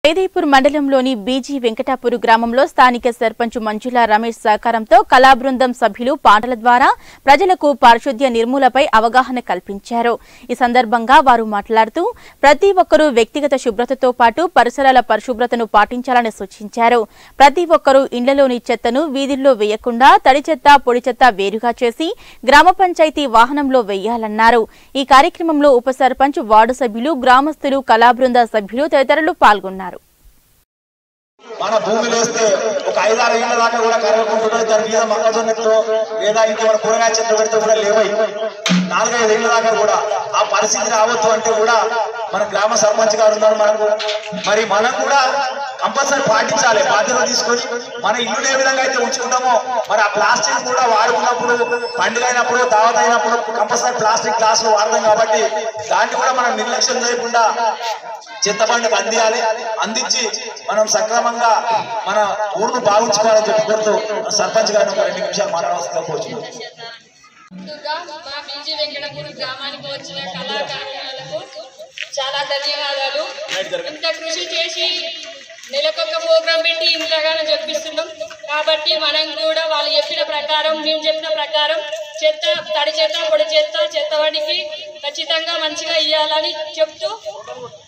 జయదేపూర్ మండలంలోని బీజీ వెంకటాపూర్ గ్రామంలో స్థానిక సర్పంచ్ మంజుల రమేష్ సహకారంతో కళాబృందం సభ్యులు పాటల ద్వారా ప్రజలకు పారిశుద్ధ్య నిర్మూలపై అవగాహన కల్పించారు ఈ సందర్భంగా వారు మాట్లాడుతూ ప్రతి ఒక్కరూ వ్యక్తిగత శుభ్రతతో పాటు పరిసరాల పరిశుభ్రతను పాటించాలని సూచించారు ప్రతి ఒక్కరూ ఇండ్లలోని చెత్తను వీధుల్లో వేయకుండా తడి చెత్త పొడి చెత్త వేరుగా చేసి గ్రామ పంచాయతీ వాహనంలో వేయాలన్నారు ఈ కార్యక్రమంలో ఉప సర్పంచ్ వార్డు సభ్యులు గ్రామస్తులు కళాబృంద సభ్యులు తదితరులు పాల్గొన్నారు మన భూమిలో వేస్తే ఒక ఐదారు ఏళ్ళ దాకా కూడా కరగకుంటుంటుంది దాని మీద మొక్కజొన్నతో లేదా ఇంకేమైనా కూరగాయ చెట్లు పెడితే కూడా లేవై నాలుగైదు ఏళ్ళ దాకా కూడా ఆ పరిస్థితి రావద్దు అంటే కూడా మన గ్రామ సర్పంచ్ గారు ఉన్నారు మనకు మరి మనం కూడా కంపల్సరీ పాటించాలి బాధ్యత తీసుకొని మన ఇల్లు ఏ విధంగా అయితే ఉంచుకుంటామో మరి ఆ ప్లాస్టిక్ కూడా వాడుకున్నప్పుడు పండుగ అయినప్పుడు దావత్ అయినప్పుడు కంపల్సరీ ప్లాస్టిక్ గ్లాసులు వాడదాం కాబట్టి దాన్ని కూడా మనం నిర్లక్ష్యం చేయకుండా చెత్తబండికి అందియాలి అందించి మనం సక్రమంగా మన ఊరును బాగుంచుకోవాలని చెప్పి కోరుతూ సర్పంచ్ గారిని ఒక రెండు నిమిషాలు మాట్లాడవలసిందిగా కోరుచున్నాను ముందుగా మా బీజీ వెంకటపూర్ గ్రామానికి వచ్చిన కళాకారులకు చాలా ధన్యవాదాలు ఇంత కృషి చేసి నెలకొక ప్రోగ్రాం పెట్టి ఇంతగానో చెప్పిస్తున్నాం కాబట్టి మనం కూడా వాళ్ళు చెప్పిన ప్రకారం మేము చెప్పిన ప్రకారం చెత్త తడి చెత్త పొడి చెత్త చెత్త వాడికి ఖచ్చితంగా మంచిగా ఇవ్వాలని చెప్తూ